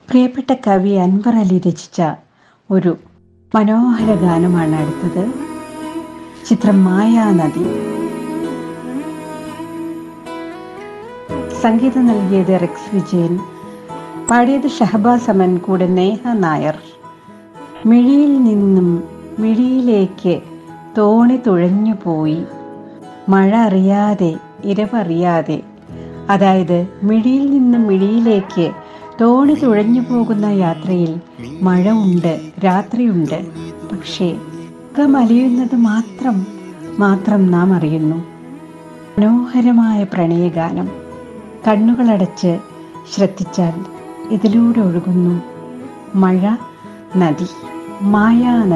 പ്രിയപ്പെട്ട കവി അൻവർ അലി രചിച്ച ഒരു മനോഹര ഗാനമാണ് അടുത്തത് ചിത്രം മായാനദി സംഗീതം നൽകിയത് റെക്സ് വിജയൻ പാടിയത് ഷഹബാസ് അമൻ കൂടെ നേഹ നായർ മിഴിയിൽ നിന്നും മിഴിയിലേക്ക് തോണി തുഴഞ്ഞു പോയി മഴ അറിയാതെ ഇരവറിയാതെ അതായത് മിഴിയിൽ നിന്നും മിഴിയിലേക്ക് തോണി തുഴഞ്ഞു പോകുന്ന യാത്രയിൽ മഴ ഉണ്ട് രാത്രിയുണ്ട് പക്ഷേ മലയുന്നത് മാത്രം മാത്രം നാം അറിയുന്നു മനോഹരമായ പ്രണയഗാനം കണ്ണുകളടച്ച് ശ്രദ്ധിച്ചാൽ ഇതിലൂടെ ഒഴുകുന്നു മഴ നദി മായാ നദി